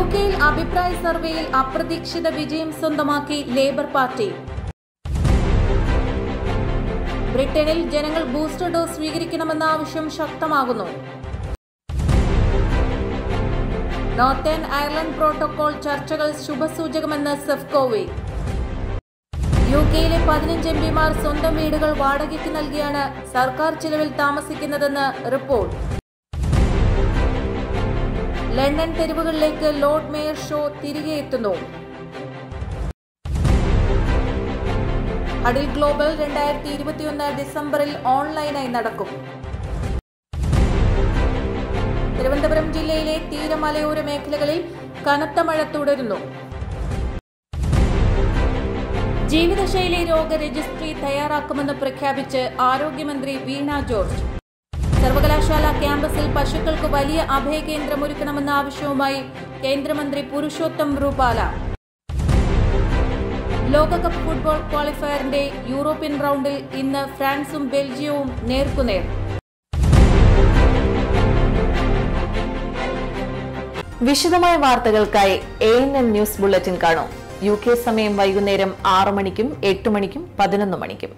കെയിൽ അഭിപ്രായ സർവേയിൽ അപ്രതീക്ഷിത വിജയം സ്വന്തമാക്കി ലേബർ പാർട്ടി ബ്രിട്ടനിൽ ജനങ്ങൾ ബൂസ്റ്റർ ഡോസ് സ്വീകരിക്കണമെന്ന ആവശ്യം ശക്തമാകുന്നു നോർത്തേൺ അയർലൻഡ് പ്രോട്ടോകോൾ ചർച്ചകൾ ശുഭസൂചകമെന്ന് സെഫ്കോവി യു കെയിലെ പതിനഞ്ച് എം പിമാർ സ്വന്തം വീടുകൾ വാടകയ്ക്ക് നൽകിയാണ് സർക്കാർ ചിലവിൽ താമസിക്കുന്നതെന്ന് റിപ്പോർട്ട് ലണ്ടൻ തെരുവുകളിലേക്ക് ലോർഡ് മേയർ ഷോ തിരികെ എത്തുന്നു ഹഡിൽ ഗ്ലോബൽ രണ്ടായിരത്തി ഇരുപത്തിയൊന്ന് ഡിസംബറിൽ ഓൺലൈനായി നടക്കും തിരുവനന്തപുരം ജില്ലയിലെ തീരമലയോര മേഖലകളിൽ കനത്ത മഴ തുടരുന്നു ജീവിതശൈലി രോഗ രജിസ്ട്രി തയ്യാറാക്കുമെന്ന് പ്രഖ്യാപിച്ച് ആരോഗ്യമന്ത്രി വീണ ജോർജ് സർവകലാശാല ക്യാമ്പസിൽ പശുക്കൾക്ക് വലിയ അഭയകേന്ദ്രം ഒരുക്കണമെന്ന ആവശ്യവുമായി കേന്ദ്രമന്ത്രി പുരുഷോത്തം റൂപാല ലോകകപ്പ് ഫുട്ബോൾ ക്വാളിഫയറിന്റെ യൂറോപ്യൻ റൗണ്ടിൽ ഇന്ന് ഫ്രാൻസും ബെൽജിയവും നേർക്കുനേർ വിശദമായ വാർത്തകൾക്കായി A N N news bulletin കാണൂ യു കെ സമയം വൈകുന്നേരം ആറ് മണിക്കും എട്ട് മണിക്കും പതിനൊന്ന് മണിക്കും